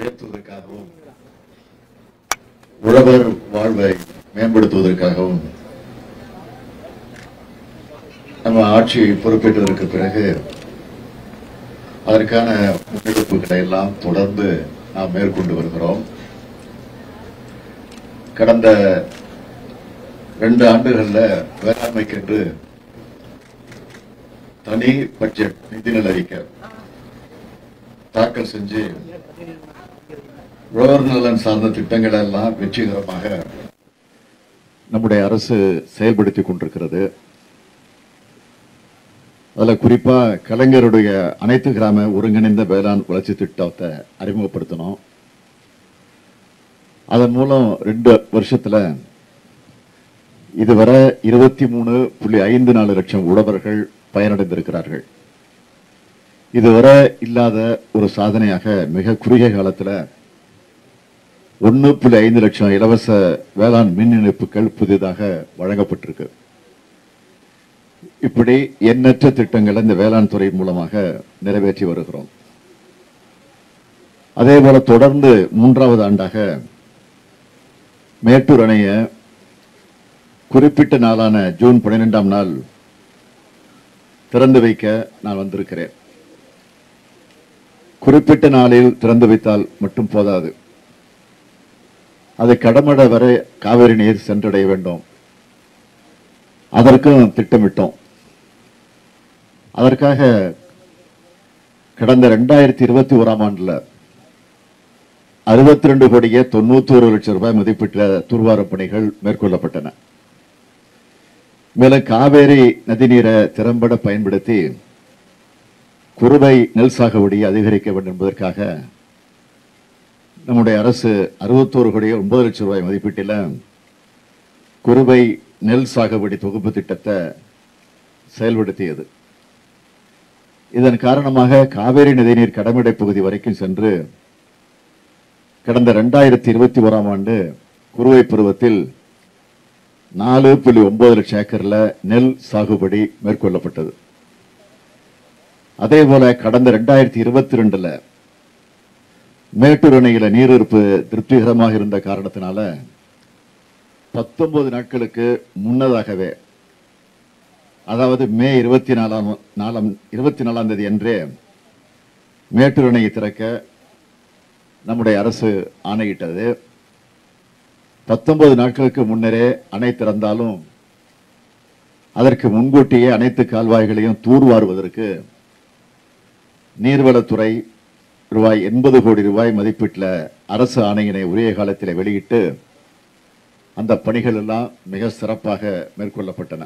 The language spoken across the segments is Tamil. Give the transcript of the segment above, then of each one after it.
உயர்த்துவதற்காகவும் உழவர் வாழ்வை மேம்படுத்துவதற்காகவும் நம்ம ஆட்சி பொறுப்பேற்றதற்கு பிறகு அதற்கான முன்னெடுப்புகளை எல்லாம் தொடர்ந்து நாம் மேற்கொண்டு வருகிறோம் கடந்த ரெண்டு ஆண்டுகள்ல வேளாண்மைக்கென்று தனி பட்ஜெட் நிதிநிலை அறிக்கை தாக்கல் செஞ்சு உழவர் நலன் சார்ந்த திட்டங்களை எல்லாம் வெற்றிகரமாக நம்முடைய அரசு செயல்படுத்தி கொண்டிருக்கிறது அதுல குறிப்பா கலைஞருடைய அனைத்து கிராம ஒருங்கிணைந்த வேளாண் வளர்ச்சி திட்டத்தை அறிமுகப்படுத்தணும் அதன் மூலம் ரெண்டு வருஷத்துல இதுவரை இருபத்தி மூணு புள்ளி ஐந்து நாலு லட்சம் உழவர்கள் பயனடைந்திருக்கிறார்கள் இதுவரை இல்லாத ஒரு சாதனையாக மிக குறுகிய காலத்துல ஒன்னு புள்ளி ஐந்து லட்சம் இலவச வேளாண் மின் இணைப்புகள் புதிதாக வழங்கப்பட்டிருக்கு இப்படி எண்ணற்ற திட்டங்களை இந்த வேளாண் துறை மூலமாக நிறைவேற்றி வருகிறோம் அதே போல தொடர்ந்து மூன்றாவது ஆண்டாக மேட்டூர் அணைய குறிப்பிட்ட நாளான ஜூன் பன்னிரெண்டாம் நாள் திறந்து வைக்க நான் வந்திருக்கிறேன் குறிப்பிட்ட நாளில் திறந்து வைத்தால் மட்டும் போதாது அதை கடமட வரை காவிரி நீர் சென்றடைய வேண்டும் அதற்கும் திட்டமிட்டோம் அதற்காக கடந்த ரெண்டாயிரத்தி இருபத்தி ஓராம் ஆண்டுல அறுபத்தி ரெண்டு கோடியே தொண்ணூத்தி ஒரு லட்சம் ரூபாய் மதிப்பீட்டுல தூர்வார பணிகள் மேற்கொள்ளப்பட்டன மேலும் காவேரி நதிநீரை திறம்பட பயன்படுத்தி குறுவை நெல் சாகுபடி அதிகரிக்க வேண்டும் என்பதற்காக நம்முடைய அரசு அறுபத்தோரு கோடியே ஒன்பது லட்சம் ரூபாய் மதிப்பீட்டில் குறுவை நெல் சாகுபடி தொகுப்பு திட்டத்தை செயல்படுத்தியது இதன் காரணமாக காவேரி நதிநீர் கடமிடை பகுதி வரைக்கும் சென்று கடந்த ரெண்டாயிரத்தி இருபத்தி ஓராம் ஆண்டு குறுவை பருவத்தில் நாலு புள்ளி ஒன்பது லட்சம் ஏக்கர்ல நெல் சாகுபடி மேற்கொள்ளப்பட்டது அதே போல கடந்த ரெண்டாயிரத்தி இருபத்தி ரெண்டுல மேட்டூர் அணையில நீர் இருப்பு திருப்திகரமாக இருந்த காரணத்தினால பத்தொன்பது நாட்களுக்கு முன்னதாகவே அதாவது மே இருபத்தி நாலாம் நாலாம் இருபத்தி நாலாம் தேதி அன்றே மேட்டூர் அணையை திறக்க நம்முடைய அரசு ஆணையிட்டது பத்தொன்பது நாட்களுக்கு முன்னரே அணை திறந்தாலும் அதற்கு முன்கூட்டியே அனைத்து கால்வாய்களையும் தூர்வாருவதற்கு நீர்வளத்துறை ரூபாய் எண்பது கோடி ரூபாய் மதிப்பீட்டில் அரசு ஆணையினை உரிய காலத்தில் வெளியிட்டு அந்த பணிகள் எல்லாம் மிக சிறப்பாக மேற்கொள்ளப்பட்டன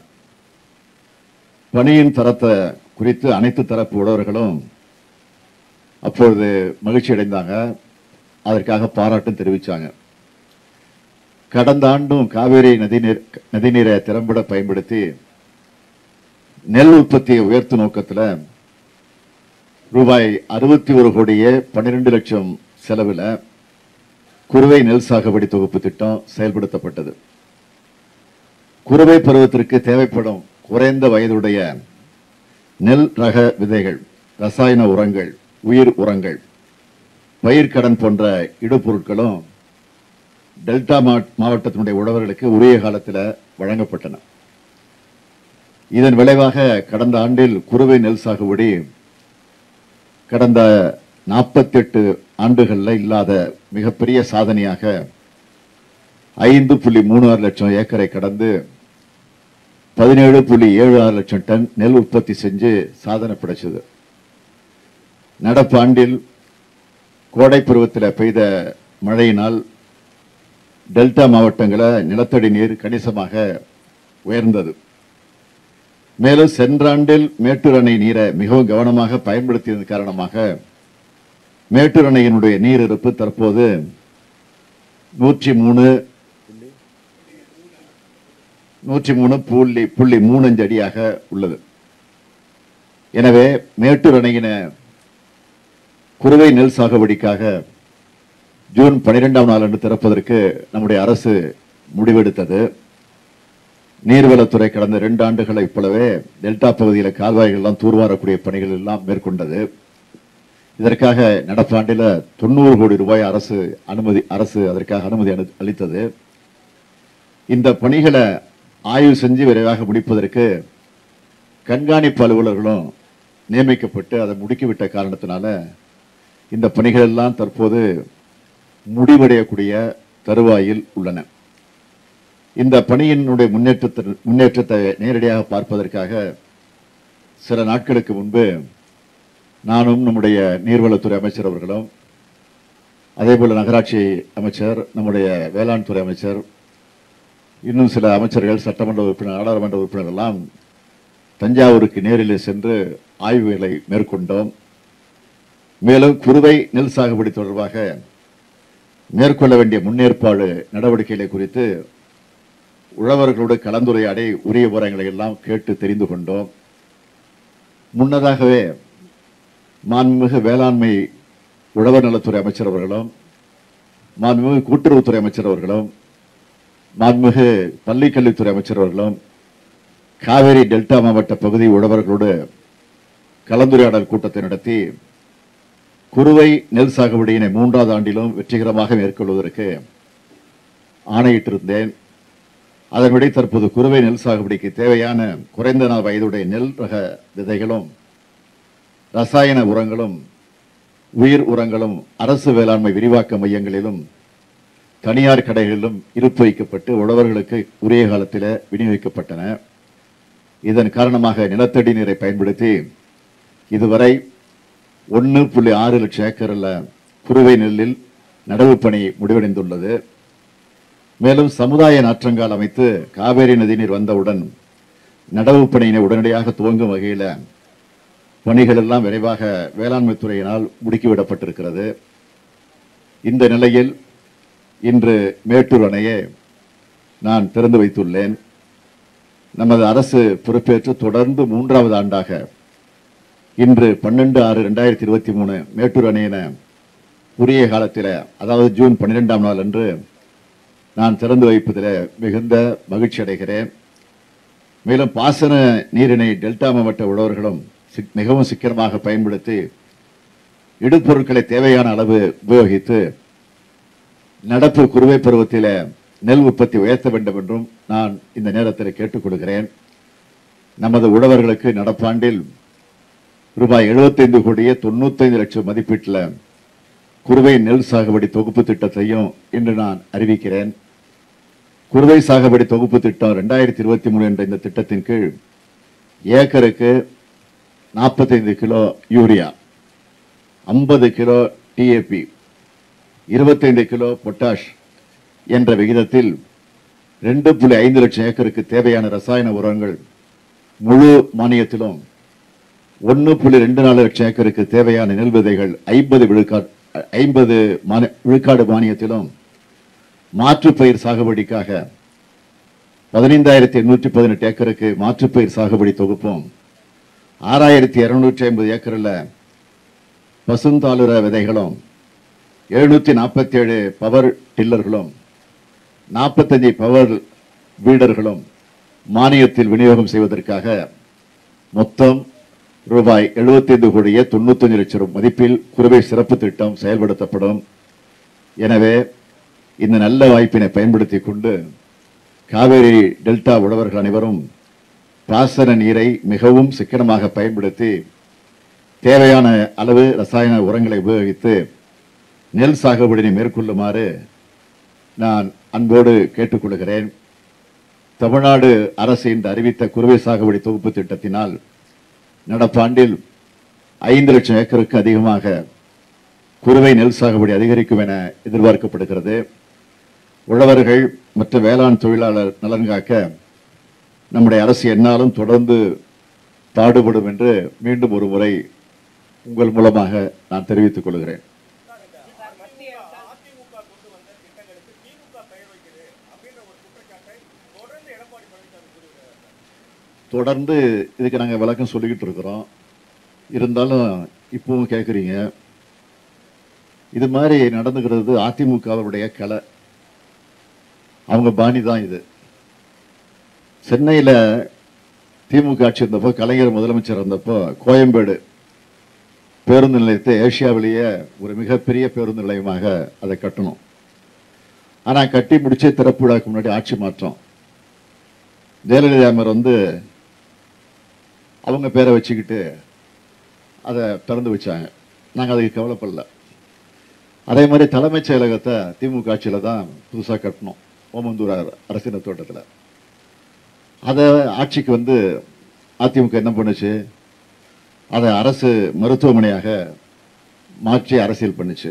பணியின் தரத்தை குறித்து அனைத்து தரப்பு உழவர்களும் அப்பொழுது மகிழ்ச்சி அடைந்தாங்க அதற்காக பாராட்டும் தெரிவிச்சாங்க கடந்த ஆண்டும் காவேரி நதிநீர் நதிநீரை திறம்பட பயன்படுத்தி நெல் உற்பத்தியை உயர்த்தும் நோக்கத்தில் ரூபாய் அறுபத்தி ஒரு கோடியே பன்னிரெண்டு லட்சம் செலவில் குறுவை நெல் சாகுபடி தொகுப்பு திட்டம் செயல்படுத்தப்பட்டது குறுவை பருவத்திற்கு தேவைப்படும் குறைந்த வயதுடைய நெல் ரக விதைகள் ரசாயன உரங்கள் உயிர் உரங்கள் பயிர்க்கடன் போன்ற இடுபொருட்களும் டெல்டா மா- மாவட்டத்தினுடைய உழவர்களுக்கு உரிய காலத்தில் வழங்கப்பட்டன இதன் விளைவாக கடந்த ஆண்டில் குறுவை நெல் சாகுபடி கடந்த 48 ஆண்டுகள்ல இல்லாத மிகப்பெரிய சாதனையாக ஐந்து புள்ளி மூணு ஆறு லட்சம் ஏக்கரை கடந்து பதினேழு புள்ளி ஏழு ஆறு லட்சம் டன் நெல் உற்பத்தி செஞ்சு சாதனை படைச்சது நடப்பு ஆண்டில் கோடை பருவத்தில் பெய்த மழையினால் டெல்டா மாவட்டங்களில் நிலத்தடி நீர் கணிசமாக உயர்ந்தது மேலும் சென்ற ஆண்டில் மேட்டூர் அணை நீரை மிகவும் கவனமாக பயன்படுத்தியதன் காரணமாக மேட்டூர் அணையினுடைய நீர் இருப்பு தற்போது நூற்றி மூணு நூற்றி மூணு புள்ளி புள்ளி மூணு அஞ்சு அடியாக உள்ளது எனவே மேட்டூர் அணையின குறுவை நெல் சாகுபடிக்காக ஜூன் பனிரெண்டாம் நாள் அன்று திறப்பதற்கு நம்முடைய அரசு முடிவெடுத்தது நீர்வளத்துறை கடந்த ரெண்டு ஆண்டுகளைப் போலவே டெல்டா பகுதியில் கால்வாய்கள் எல்லாம் தூர்வாரக்கூடிய பணிகள் எல்லாம் மேற்கொண்டது இதற்காக நடப்பாண்டில் தொண்ணூறு கோடி ரூபாய் அரசு அனுமதி அரசு அதற்காக அனுமதி அனு- அளித்தது இந்த பணிகளை ஆய்வு செஞ்சு விரைவாக முடிப்பதற்கு கண்காணிப்பு அலுவலர்களும் நியமிக்கப்பட்டு அதை முடுக்கிவிட்ட காரணத்தினால இந்த பணிகள் எல்லாம் தற்போது முடிவடையக்கூடிய தருவாயில் உள்ளன இந்த பணியினுடைய முன்னேற்றத்தை முன்னேற்றத்தை நேரடியாக பார்ப்பதற்காக சில நாட்களுக்கு முன்பு நானும் நம்முடைய நீர்வளத்துறை அமைச்சர் அவர்களும் அதே போல நகராட்சி அமைச்சர் நம்முடைய வேளாண் துறை அமைச்சர் இன்னும் சில அமைச்சர்கள் சட்டமன்ற உறுப்பினர் நாடாளுமன்ற உறுப்பினர் எல்லாம் தஞ்சாவூருக்கு நேரிலே சென்று ஆய்வுகளை மேற்கொண்டோம் மேலும் குறுவை நெல் சாகுபடி தொடர்பாக மேற்கொள்ள வேண்டிய முன்னேற்பாடு நடவடிக்கைகளை குறித்து உழவர்களோடு கலந்துரையாடி உரிய விவரங்களை எல்லாம் கேட்டு தெரிந்து கொண்டோம் முன்னதாகவே மாண்புமிகு வேளாண்மை உழவர் நலத்துறை அமைச்சர் அவர்களும் மாண்புமிகு கூட்டுறவுத்துறை அமைச்சர் அவர்களும் மாண்புமிகு பள்ளிக்கல்வித்துறை அமைச்சர் அவர்களும் காவேரி டெல்டா மாவட்ட பகுதி உழவர்களோடு கலந்துரையாடல் கூட்டத்தை நடத்தி குறுவை நெல் சாகுபடியினை மூன்றாவது ஆண்டிலும் வெற்றிகரமாக மேற்கொள்வதற்கு ஆணையிட்டிருந்தேன் அதன்படி தற்போது குறுவை நெல் சாகுபடிக்கு தேவையான குறைந்த நாள் வயதுடைய நெல் ரக விதைகளும் ரசாயன உரங்களும் உயிர் உரங்களும் அரசு வேளாண்மை விரிவாக்க மையங்களிலும் தனியார் கடைகளிலும் இருப்பு வைக்கப்பட்டு உழவர்களுக்கு உரிய காலத்தில் விநியோகிக்கப்பட்டன இதன் காரணமாக நிலத்தடி நீரை பயன்படுத்தி இதுவரை ஒன்று புள்ளி ஆறு லட்சம் ஏக்கரில் குறுவை நெல்லில் நடவு பணி முடிவடைந்துள்ளது மேலும் சமுதாய நாற்றங்கால் அமைத்து காவேரி நதிநீர் வந்தவுடன் நடவு பணியினை உடனடியாக துவங்கும் வகையில் பணிகள் எல்லாம் விரைவாக வேளாண்மை துறையினால் முடுக்கிவிடப்பட்டிருக்கிறது இந்த நிலையில் இன்று மேட்டூர் அணையை நான் திறந்து வைத்துள்ளேன் நமது அரசு பொறுப்பேற்று தொடர்ந்து மூன்றாவது ஆண்டாக இன்று பன்னெண்டு ஆறு ரெண்டாயிரத்தி இருபத்தி மூணு மேட்டூர் அணையின உரிய காலத்தில் அதாவது ஜூன் பன்னிரெண்டாம் நாள் அன்று நான் திறந்து வைப்பதில் மிகுந்த மகிழ்ச்சி அடைகிறேன் மேலும் பாசன நீரினை டெல்டா மாவட்ட உழவர்களும் சிக்- மிகவும் சிக்கனமாக பயன்படுத்தி இடுபொருட்களை தேவையான அளவு உபயோகித்து நடப்பு குறுவை பருவத்தில் நெல் உற்பத்தி உயர்த்த வேண்டும் என்றும் நான் இந்த நேரத்தில் கேட்டுக்கொள்கிறேன் நமது உழவர்களுக்கு நடப்பாண்டில் ரூபாய் 75 கோடியே தொண்ணூத்தைந்து லட்சம் மதிப்பீட்டில் குறுவை நெல் சாகுபடி தொகுப்பு திட்டத்தையும் இன்று நான் அறிவிக்கிறேன் குறுவை சாகுபடி தொகுப்பு திட்டம் ரெண்டாயிரத்தி இருபத்தி மூணு என்ற இந்த திட்டத்தின் கீழ் ஏக்கருக்கு நாற்பத்தைந்து கிலோ யூரியா ஐம்பது கிலோ டிஏபி இருபத்தைந்து கிலோ பொட்டாஷ் என்ற விகிதத்தில் ரெண்டு புள்ளி ஐந்து லட்சம் ஏக்கருக்கு தேவையான ரசாயன உரங்கள் முழு மானியத்திலும் ஒன்று புள்ளி ரெண்டு நாலு லட்சம் ஏக்கருக்கு தேவையான நெல் விதைகள் ஐம்பது விழுக்காடு ஐம்பது விழுக்காடு மானியத்திலும் மாற்றுப்பயிர் சாகுபடிக்காக பதினைந்தாயிரத்தி எண்ணூற்றி பதினெட்டு ஏக்கருக்கு மாற்றுப்பயிர் சாகுபடி தொகுப்பும் ஆறாயிரத்தி இருநூற்றி ஐம்பது ஏக்கரில் பசுந்தாளுர விதைகளும் எழுநூற்றி நாற்பத்தி ஏழு பவர் டில்லர்களும் நாற்பத்தஞ்சு பவர் வீடர்களும் மானியத்தில் விநியோகம் செய்வதற்காக மொத்தம் ரூபாய் 75 கோடியே தொண்ணூத்தஞ்சு லட்சம் ரூபாய் மதிப்பில் குறுவை சிறப்பு திட்டம் செயல்படுத்தப்படும் எனவே இந்த நல்ல வாய்ப்பினை பயன்படுத்திக் கொண்டு காவேரி டெல்டா உழவர்கள் அனைவரும் பாசன நீரை மிகவும் சிக்கனமாக பயன்படுத்தி தேவையான அளவு ரசாயன உரங்களை உபயோகித்து நெல் சாகுபடியை மேற்கொள்ளுமாறு நான் அன்போடு கேட்டுக்கொள்கிறேன் தமிழ்நாடு அரசு இன்று அறிவித்த குறுவை சாகுபடி தொகுப்பு திட்டத்தினால் நடப்பாண்டில் ஐந்து லட்சம் ஏக்கருக்கு அதிகமாக குறுவை நெல் சாகுபடி அதிகரிக்கும் என எதிர்பார்க்கப்படுகிறது உழவர்கள் மற்ற வேளாண் தொழிலாளர் நலன் காக்க நம்முடைய அரசு எந்நாளும் தொடர்ந்து பாடுபடும் என்று மீண்டும் ஒரு முறை உங்கள் மூலமாக நான் தெரிவித்துக் கொள்கிறேன் அதிமுக கொண்டு வந்த திட்டங்களுக்கு திமுக பெயர் வைக்குது அப்படின்ற ஒரு குற்றச்சாட்டை தொடர்ந்து எடப்பாடி பழனிசாமி கூறுகிறார் தொடர்ந்து இதுக்கு நாங்கள் விளக்கம் சொல்லிக்கிட்டு இருக்கிறோம் இருந்தாலும் இப்பவும் கேட்குறீங்க இது மாதிரி நடந்துக்கிறது அதிமுகவுடைய கலை அவங்க பாணி தான் இது சென்னையில் திமுக ஆட்சி இருந்தப்போ கலைஞர் முதலமைச்சர் இருந்தப்போ கோயம்பேடு பேருந்து நிலையத்தை ஏசியாவிலேயே ஒரு மிகப்பெரிய பேருந்து நிலையமாக அதை கட்டணும் ஆனால் கட்டி முடிச்சு திறப்பு விழாக்கு முன்னாடி ஆட்சி மாற்றம் ஜெயலலிதா அம்மையார் வந்து அவங்க பேரை வச்சுக்கிட்டு அதை திறந்து வச்சாங்க நாங்கள் அதுக்கு கவலைப்படல அதே மாதிரி தலைமைச் செயலகத்தை திமுக ஆட்சியில் தான் புதுசாக கட்டணும் ஓமந்தூர் அரசினர் தோட்டத்தில் அதை ஆட்சிக்கு வந்து அதிமுக என்ன பண்ணுச்சு அதை அரசு மருத்துவமனையாக மாற்றி அரசியல் பண்ணுச்சு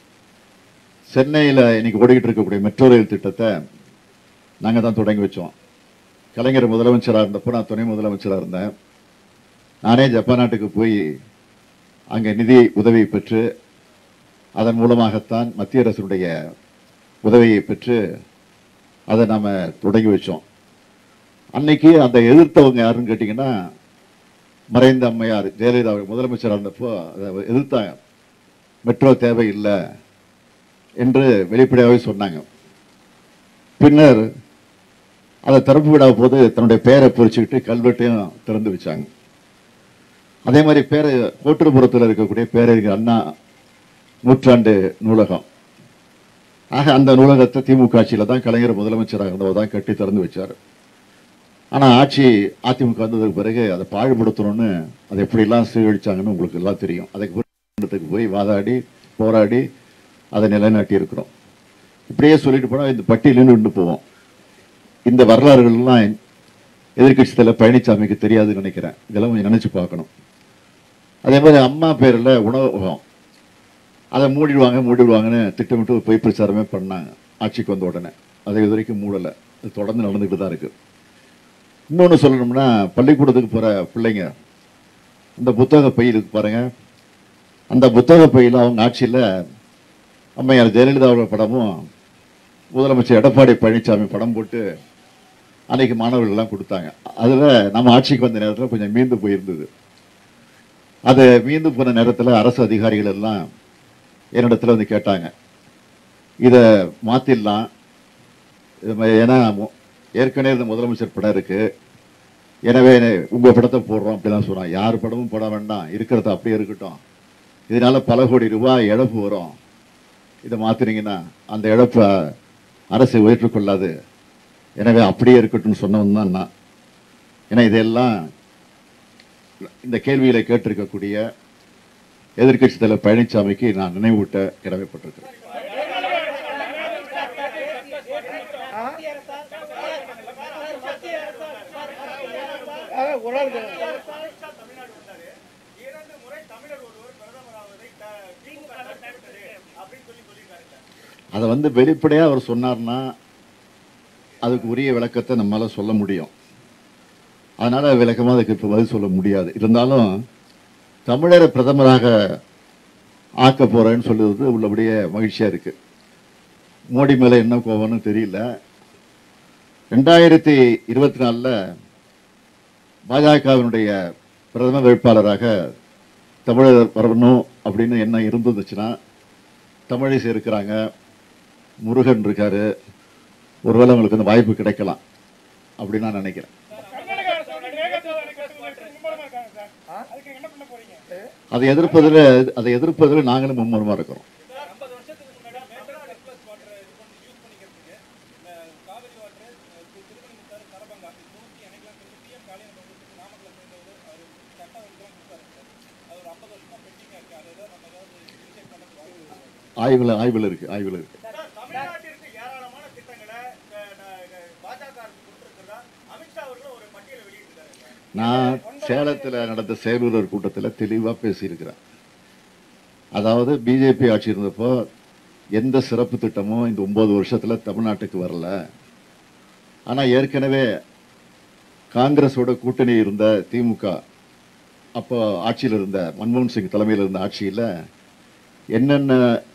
சென்னையில் இன்னைக்கு ஓடிக்கிட்டு இருக்கக்கூடிய மெட்ரோ ரயில் திட்டத்தை நாங்கள் தான் தொடங்கி வச்சோம் கலைஞர் முதலமைச்சராக இருந்தப்போ நான் துணை முதலமைச்சராக இருந்தேன் நானே ஜப்பான் நாட்டுக்கு போய் அங்கே நிதி உதவி பெற்று அதன் மூலமாகத்தான் மத்திய அரசினுடைய உதவியை பெற்று அதை நாம் தொடங்கி வச்சோம் அன்னைக்கு அந்த எதிர்த்தவங்க யாருன்னு கேட்டிங்கன்னா மறைந்த அம்மையார் ஜெயலலிதா அவர்கள் முதலமைச்சராக இருந்தப்போ அதை எதிர்த்தாங்க மெட்ரோ தேவையில்லை என்று வெளிப்படையாகவே சொன்னாங்க பின்னர் அதை திறப்பு விடாத போது தன்னுடைய பேரை பொறிச்சுக்கிட்டு கல்வெட்டையும் திறந்து வச்சாங்க அதே மாதிரி பேர கோட்டுப்புறத்தில் இருக்கக்கூடிய பேரறிஞர் அண்ணா நூற்றாண்டு நூலகம் ஆக அந்த நூலகத்தை திமுக ஆட்சியில் தான் கலைஞர் முதலமைச்சராக இருந்தவர் தான் கட்டி திறந்து வச்சார் ஆனால் ஆட்சி அதிமுக வந்ததுக்கு பிறகு அதை பாழ்படுத்தணும்னு அதை எப்படிலாம் சீகழிச்சாங்கன்னு உங்களுக்கு எல்லாம் தெரியும் அதுக்கு பிறகு போய் வாதாடி போராடி அதை நிலைநாட்டி இருக்கிறோம் இப்படியே சொல்லிட்டு போனால் இந்த பட்டியலின்னு நின்று போவோம் இந்த வரலாறுகள்லாம் எதிர்க்கட்சி தலைவர் பழனிசாமிக்கு தெரியாதுன்னு நினைக்கிறேன் இதெல்லாம் கொஞ்சம் நினைச்சு பார்க்கணும் அதே மாதிரி அம்மா பேரில் உணவகம் அதை மூடிடுவாங்க மூடிடுவாங்கன்னு திட்டமிட்டு ஒரு பொய் பிரச்சாரமே பண்ணாங்க ஆட்சிக்கு வந்த உடனே அதை இது வரைக்கும் மூடலை அது தொடர்ந்து நடந்துக்கிட்டு தான் இருக்கு இன்னொன்று சொல்லணும்னா பள்ளிக்கூடத்துக்கு போகிற பிள்ளைங்க அந்த புத்தக பை இருக்கு பாருங்க அந்த புத்தக பையில் அவங்க ஆட்சியில் அம்மையார் ஜெயலலிதாவோட படமும் முதலமைச்சர் எடப்பாடி பழனிசாமி படம் போட்டு அன்னைக்கு மாணவர்கள் எல்லாம் கொடுத்தாங்க அதில் நம்ம ஆட்சிக்கு வந்த நேரத்தில் கொஞ்சம் மீந்து போயிருந்தது அது மீந்து போன நேரத்தில் அரசு அதிகாரிகள் எல்லாம் என்னிடத்துல வந்து கேட்டாங்க இதை மாற்றிடலாம் இது மாதிரி ஏன்னா மு- ஏற்கனவே இந்த முதலமைச்சர் படம் இருக்கு எனவே உங்கள் படத்தை போடுறோம் அப்படிலாம் சொன்னாங்க யார் படமும் போட வேண்டாம் இருக்கிறது அப்படியே இருக்கட்டும் இதனால பல கோடி ரூபாய் இழப்பு வரும் இதை மாத்துனீங்கன்னா அந்த இழப்பை அரசு ஏற்றுக்கொள்ளாது எனவே அப்படியே இருக்கட்டும்னு சொன்னவன் தான் நான் ஏன்னா இதெல்லாம் இந்த கேள்வியில கேட்டிருக்கக்கூடிய எதிர்க்கட்சி தலைவர் பழனிசாமிக்கு நான் நினைவூட்ட கடமைப்பட்டிருக்கிறேன் ஒரு ஆள் தமிழ்நாடு வந்தாரு இரண்டு முறை தமிழர் ஒருவர் பிரதமராவதை த- திமுக தடுத்துவிட்டது அப்படின்னு சொல்லி சொல்லியிருக்காரு அதை வந்து வெளிப்படையாக அவர் சொன்னார்னா அதுக்கு உரிய விளக்கத்தை நம்மளால சொல்ல முடியும் அதனால விளக்கமாக அதுக்கு இப்போ பதில் சொல்ல முடியாது இருந்தாலும் தமிழரை பிரதமராக ஆக்க போறேன்னு சொல்லுறது உள்ளபடியே மகிழ்ச்சியா இருக்கு மோடி மேல என்ன கோவம்னு தெரியல ரெண்டாயிரத்தி இருபத்தி நாலில் பாஜகவினுடைய பிரதம வேட்பாளராக தமிழர் வரணும் அப்படின்னு என்ன இருந்துச்சுன்னா தமிழிசை இருக்கிறாங்க முருகன் இருக்காரு ஒருவேளை உங்களுக்கு அந்த வாய்ப்பு கிடைக்கலாம் அப்படின்னு நான் நினைக்கிறேன் கர்நாடக அரசோட மேகதாதுஅணை கட்டுவதற்கு மும்முரமா இருக்காங்க சார் அதுக்கு என்ன பண்ண போறீங்க அதை எதிர்ப்பதில் அதை எதிர்ப்பதில் நாங்களும் மும்முரமா இருக்கிறோம் ஐம்பது வருஷத்துக்கு முன்னாடி மேட்டரா ரிப்ளஸ் வாட்டர் இது பண்ணி யூஸ் பண்ணிக்கிறதுக்கு இந்த காவிரி வாட்டர் திருமணிமுத்தாறு தரபங்கா இது நூற்றி அணைக்கலாம் சொல்லி பிஎம் காலையில் பண்றதுக்கு நாமக்கல் சேர்ந்தவர் அவர் சட்டம் இதெல்லாம் கொடுத்தாரு சார் அது ஒரு ஐம்பது வருஷமா பெண்டிங்காக இருக்கு அதை ஏதாவது நம்ம ஏதாவது இனிஷியேட் பண்ண வாய்ப்பு ஆய்வில் ஆய்வில் இருக்கு ஆய்வில் இருக்கு தமிழ்நாட்டிற்கு ஏராளமான திட்டங்களை அஹ், ந- பாஜக அரசு கொடுத்திருக்கிறதா அமித்ஷா அவர்களும் ஒரு பட்டியலை வெளியிட்டிருக்காரு சார். நான் சேலத்தில் நடந்த செயலூரர் கூட்டத்தில் தெளிவாக பேசியிருக்கிறேன் அதாவது பிஜேபி ஆட்சி இருந்தப்போ எந்த சிறப்பு திட்டமும் இந்த ஒன்பது வருஷத்துல தமிழ்நாட்டுக்கு வரல ஆனா ஏற்கனவே காங்கிரஸோட கூட்டணி இருந்த திமுக அப்போ ஆட்சியில் இருந்த மன்மோகன் சிங் தலைமையில் இருந்த ஆட்சியில் என்னென்ன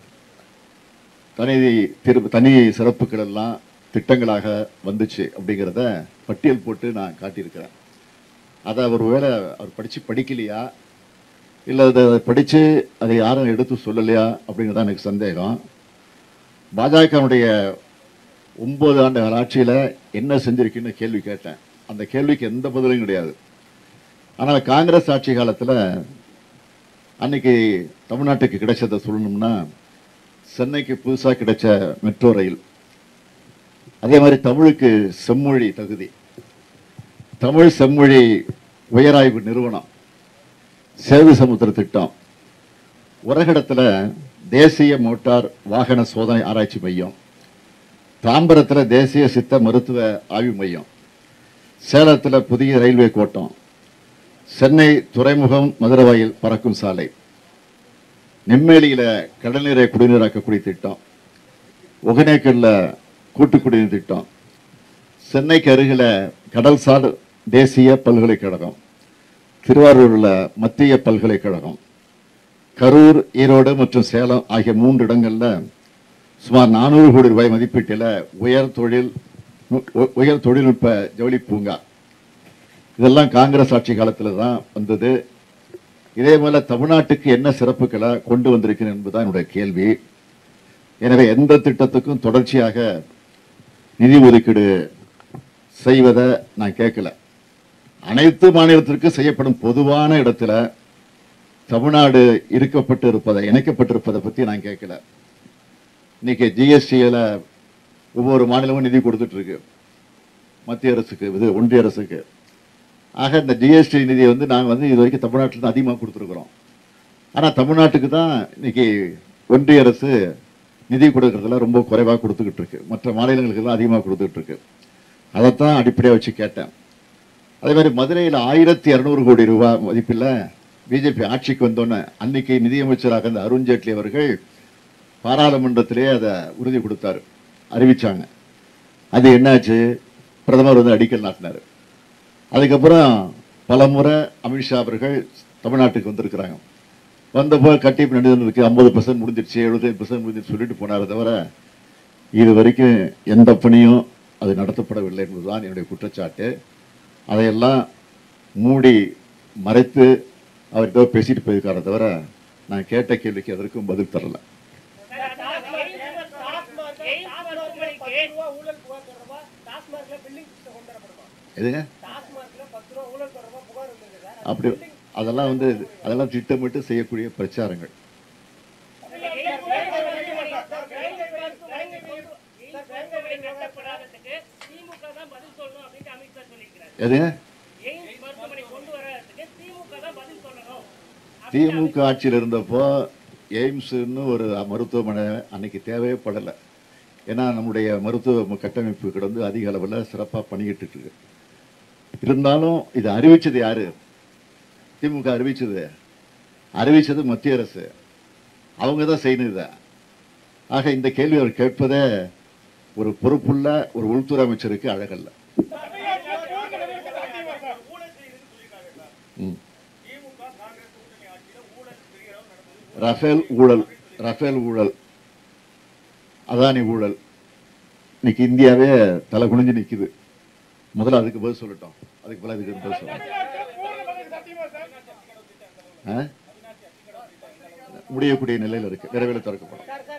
தனி திரு தனி சிறப்புகள் எல்லாம் திட்டங்களாக வந்துச்சு அப்படிங்கிறத பட்டியல் போட்டு நான் காட்டியிருக்கிறேன் அதை அவர் வேளை அவர் படித்து படிக்கலையா இல்லை அதை படித்து அதை யாரும் எடுத்து சொல்லலையா அப்படிங்கிறது தான் எனக்கு சந்தேகம் பாஜகவுடைய ஒன்பது ஆண்டு ஆட்சியில் என்ன செஞ்சிருக்குன்னு கேள்வி கேட்டேன் அந்த கேள்விக்கு எந்த பதிலும் கிடையாது ஆனால் காங்கிரஸ் ஆட்சி காலத்தில் அன்னைக்கு தமிழ்நாட்டுக்கு கிடைச்சதை சொல்லணும்னா சென்னைக்கு புதுசா கிடைச்ச மெட்ரோ ரயில் அதே மாதிரி தமிழுக்கு செம்மொழி தகுதி தமிழ் செம்மொழி உயராய்வு நிறுவனம் சேது சமுத்திர திட்டம் உரகடத்துல தேசிய மோட்டார் வாகன சோதனை ஆராய்ச்சி மையம் தாம்பரத்துல தேசிய சித்த மருத்துவ ஆய்வு மையம் சேலத்துல புதிய ரயில்வே கோட்டம் சென்னை துறைமுகம் மதுரவாயில் பறக்கும் சாலை நெம்மேலியில கடல்நீரை குடிநீராக்கக்கூடிய திட்டம் ஒகனேக்கல்ல கூட்டு குடிநீர் திட்டம் சென்னைக்கு அருகில கடல்சார் தேசிய பல்கலைக்கழகம் திருவாரூர்ல மத்திய பல்கலைக்கழகம் கரூர் ஈரோடு மற்றும் சேலம் ஆகிய மூன்று இடங்கள்ல சுமார் நானூறு கோடி ரூபாய் மதிப்பீட்டில் உயர் தொழில் நு- உ- உயர் தொழில்நுட்ப ஜவுளி பூங்கா இதெல்லாம் காங்கிரஸ் ஆட்சி காலத்துல தான் வந்தது இதே போல தமிழ்நாட்டுக்கு என்ன சிறப்புகளை கொண்டு வந்திருக்கிறேன் என்பதுதான் என்னுடைய கேள்வி எனவே எந்த திட்டத்துக்கும் தொடர்ச்சியாக நிதி ஒதுக்கீடு செய்வதை நான் கேட்கல அனைத்து மாநிலத்திற்கும் செய்யப்படும் பொதுவான இடத்துல தமிழ்நாடு இருக்கப்பட்டு இருப்பதை இணைக்கப்பட்டிருப்பதை பத்தி நான் கேட்கல இன்னைக்கு ஜிஎஸ்டியில ஒவ்வொரு மாநிலமும் நிதி கொடுத்துட்டு இருக்கு மத்திய அரசுக்கு இது ஒன்றிய அரசுக்கு ஆக இந்த ஜிஎஸ்டி நிதியை வந்து நாங்கள் வந்து இது வரைக்கும் தமிழ்நாட்டில் தான் அதிகமாக கொடுத்துருக்குறோம் ஆனால் தமிழ்நாட்டுக்கு தான் இன்னைக்கு ஒன்றிய அரசு நிதி கொடுக்கறதுல ரொம்ப குறைவாக கொடுத்துக்கிட்டு இருக்கு மற்ற மாநிலங்களுக்கு தான் அதிகமாக கொடுத்துக்கிட்டு இருக்கு அதைத்தான் அடிப்படையாக வச்சு கேட்டேன் அதே மாதிரி மதுரையில் ஆயிரத்தி இரநூறு கோடி ரூபாய் மதிப்பில் பிஜேபி ஆட்சிக்கு வந்தோன்னே அன்னைக்கு நிதியமைச்சராக இருந்த அருண் ஜேட்லி அவர்கள் பாராளுமன்றத்திலே அதை உறுதி கொடுத்தாரு அறிவிச்சாங்க அது என்னாச்சு பிரதமர் வந்து அடிக்கல் நாட்டினார் அதுக்கப்புறம் பல முறை அமித்ஷா அவர்கள் தமிழ்நாட்டுக்கு வந்திருக்கிறாங்க வந்தப்போ கட்டிப்பு நடுவதற்கு ஐம்பது பர்சன்ட் முடிஞ்சிருச்சு எழுபத்தஞ்சு பர்சன்ட் முடிஞ்சிருச்சு சொல்லிட்டு போனாரே தவிர இது வரைக்கும் எந்த பணியும் அது நடத்தப்படவில்லை என்பதுதான் என்னுடைய குற்றச்சாட்டு அதையெல்லாம் மூடி மறைத்து அவர் ஏதோ பேசிட்டு போயிருக்காரே தவிர நான் கேட்ட கேள்விக்கு எதற்கும் பதில் தரல ஊழல் புகார் தொடர்பா டாஸ்மார்க்ல பில்லிங் சிஸ்டம் கொண்டு வரப்படுமா எதுங்க டாஸ்மார்க்ல பத்து ரூபா ஊழல் தொடர்பா புகார் வந்திருக்கு சார் அப்படி அதெல்லாம் வந்து அதெல்லாம் திட்டமிட்டு செய்யக்கூடிய பிரச்சாரங்கள் கட்டப்படாததுக்கு திமுக தான் பதில் சொல்லணும் அப்படின்னு அமித்ஷா சொல்லியிருக்கிறார் எதுங்க எய்ம்ஸ் மருத்துவமனை கொண்டு வர்றதுக்கு திமுக தான் பதில் சொல்லணும் திமுக ஆட்சியில் இருந்தப்போ எய்ம்ஸ்னு ஒரு மருத்துவமனை அன்னைக்கு தேவையே படலை ஏன்னா நம்முடைய மருத்துவ கட்டமைப்புகள் வந்து அதிக அளவில் சிறப்பாக பண்ணிக்கிட்டு இருக்கு இருந்தாலும் இது அறிவிச்சது யாரு திமுக அறிவிச்சது அறிவிச்சது மத்திய அரசு அவங்க தான் செய்யணும் இதை ஆக இந்த கேள்வி அவர் கேட்பதே ஒரு பொறுப்புள்ள ஒரு உள்துறை அமைச்சருக்கு அழகல்ல ம். ரஃபேல் ஊழல் ரஃபேல் ஊழல் அதானி ஊழல் இன்னைக்கு இந்தியாவே தலை குனிஞ்சு நிக்குது முதல்ல அதுக்கு பதில் சொல்லட்டும் அதுக்கு பதில் அதுக்கு பதில் சொல்லணும் ஆ? முடியக்கூடிய நிலையில இருக்கு விரைவில் திறக்கப்படும் சார் சார்